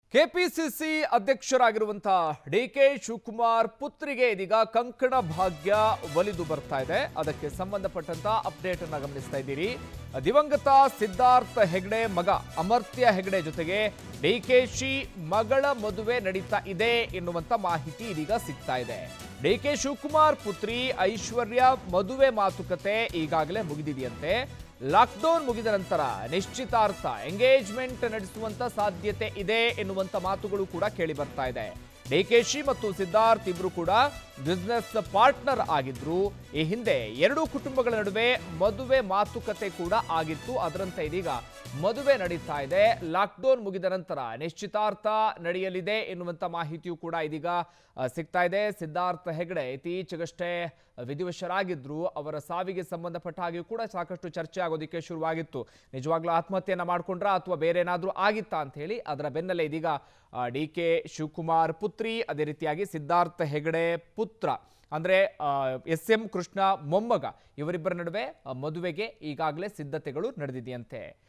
KPCC ಅಧ್ಯಕ್ಷರಾಗಿರುವಂತಹ D K Shivakumar ಪುತ್ರಿಗೆ ಇದೀಗ ಕಂಕಣ ಭಾಗ್ಯ ಒಲಿದು ಬರ್ತಾ ಇದೆ ಅದಕ್ಕೆ ಸಂಬಂಧಪಟ್ಟಂತ ಅಪ್ಡೇಟ್ ಅನ್ನ ಗಮನಿಸ್ತಾ ಇದ್ದೀರಿ ದಿವಂಗತ ಸಿದ್ಧಾರ್ಥ ಹೆಗ್ಡೆ ಮಗ ಅಮರ್ತ್ಯ ಹೆಗ್ಡೆ ಜೊತೆಗೆ ಡಿಕೆಶಿ ಮಗಳ ಮದುವೆ ನಡೀತಾ ಇದೆ ಎನ್ನುವಂತ ಮಾಹಿತಿ ಇದೀಗ ಸಿಗ್ತಾ ಇದೆ ಡಿ ಕೆ ಶಿವಕುಮಾರ್ ಪುತ್ರಿ ಐಶ್ವರ್ಯ ಮದುವೆ ಮಾತುಕತೆ ಈಗಾಗಲೇ ಮುಗಿದಿದೆಯಂತೆ ಲಾಕ್ಡೌನ್ ಮುಗಿದ ನಂತರ ನಿಶ್ಚಿತಾರ್ಥ ಎಂಗೇಜ್ಮೆಂಟ್ ನಡೆಸುವಂತ ಸಾಧ್ಯತೆ ಇದೆ ಎನ್ನುವಂತ ಮಾತುಗಳು ಕೂಡ ಕೇಳಿ ಬರ್ತಾ ಇದೆ ಡಿಕೆಶಿ ಮತ್ತು ಸಿದ್ಧಾರ್ಥ್ ಇಬ್ರು ಕೂಡ ಬಿಸ್ನೆಸ್ ಪಾರ್ಟ್ನರ್ ಆಗಿದ್ರು ಈ ಹಿಂದೆ ಎರಡೂ ಕುಟುಂಬಗಳ ನಡುವೆ ಮದುವೆ ಮಾತುಕತೆ ಕೂಡ ಆಗಿತ್ತು ಅದರಂತೆ ಇದೀಗ ಮದುವೆ ನಡೀತಾ ಇದೆ ಲಾಕ್ಡೌನ್ ಮುಗಿದ ನಂತರ ನಿಶ್ಚಿತಾರ್ಥ ನಡೆಯಲಿದೆ ಎನ್ನುವಂತ ಮಾಹಿತಿಯು ಕೂಡ ಇದೀಗ ಆ, ಸಿಗ್ತಾ ಇದೆ ಸಿದ್ಧಾರ್ಥ ಹೆಗಡೆ ಇತ್ತೀಚೆಗಷ್ಟೇ ವಿಧಿವಶರಾಗಿದ್ರು ಅವರ ಸಾವಿಗೆ ಸಂಬಂಧಪಟ್ಟ ಹಾಗೆಯೂ ಕೂಡ ಸಾಕಷ್ಟು ಚರ್ಚೆ ಆಗೋದಕ್ಕೆ ಶುರುವಾಗಿತ್ತು ನಿಜವಾಗ್ಲೂ ಆತ್ಮಹತ್ಯೆಯನ್ನ ಮಾಡ್ಕೊಂಡ್ರಾ ಅಥವಾ ಬೇರೆ ಏನಾದ್ರೂ ಆಗಿತ್ತಾ ಅಂತ ಹೇಳಿ ಅದರ ಬೆನ್ನಲ್ಲೇ ಇದೀಗ ಡಿ ಕೆ ಶಿವಕುಮಾರ್ ಪುತ್ರಿ ಅದೇ ರೀತಿಯಾಗಿ ಸಿದ್ಧಾರ್ಥ ಹೆಗಡೆ ಪುತ್ರ ಅಂದ್ರೆ ಎಸ್ ಎಂ ಕೃಷ್ಣ ಮೊಮ್ಮಗ ಇವರಿಬ್ಬರ ನಡುವೆ ಆ, ಮದುವೆಗೆ ಈಗಾಗಲೇ ಸಿದ್ಧತೆಗಳು ನಡೆದಿದೆಯಂತೆ